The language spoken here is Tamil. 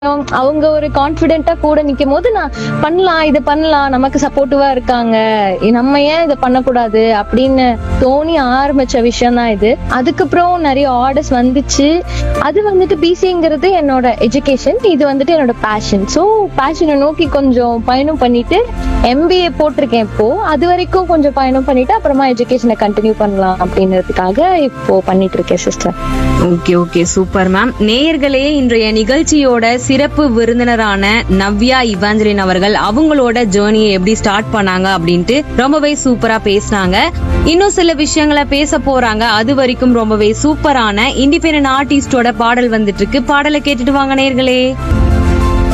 அவங்க ஒரு கான்பிடென்ட்டா கூட நிக்கும் போது நான் பண்ணலாம் இது பண்ணலாம் நமக்கு சப்போர்ட்டிவா இருக்காங்க நம்ம ஏன் இதை பண்ணக்கூடாது அப்படின்னு தோணி ஆரம்பிச்ச விஷயம் தான் இது அதுக்கப்புறம் நிறைய ஆர்டர்ஸ் வந்துச்சு அது வந்துட்டு பிசிங்கிறது என்னோட எஜுகேஷன் இது வந்துட்டு என்னோட பேஷன் ஸோ பேஷனை நோக்கி கொஞ்சம் பயணம் பண்ணிட்டு எம்பிஏ போட்டிருக்கேன் இப்போ அது வரைக்கும் கொஞ்சம் பயணம் பண்ணிட்டு அப்புறமா எஜுகேஷனை கண்டினியூ பண்ணலாம் அப்படின்றதுக்காக இப்போ பண்ணிட்டு இருக்கேன் sister okay okay super ma'am நேயர்களே இன்றைய நிகழ்ச்சியோட சிறப்பு விருந்தினரான நவ்யா இவாஞ்சலின் அவர்கள் அவங்களோட ஜேர்னியை எப்படி ஸ்டார்ட் பண்ணாங்க அப்படின்ட்டு ரொம்பவே சூப்பரா பேசினாங்க இன்னும் சில விஷயங்களை பேச போறாங்க அது வரைக்கும் ரொம்பவே சூப்பரான இண்டிபெண்டன்ட் ஆர்டிஸ்டோட பாடல் வந்துட்டு இருக்கு பாடலை கேட்டுட்டு வாங்க நேயர்களே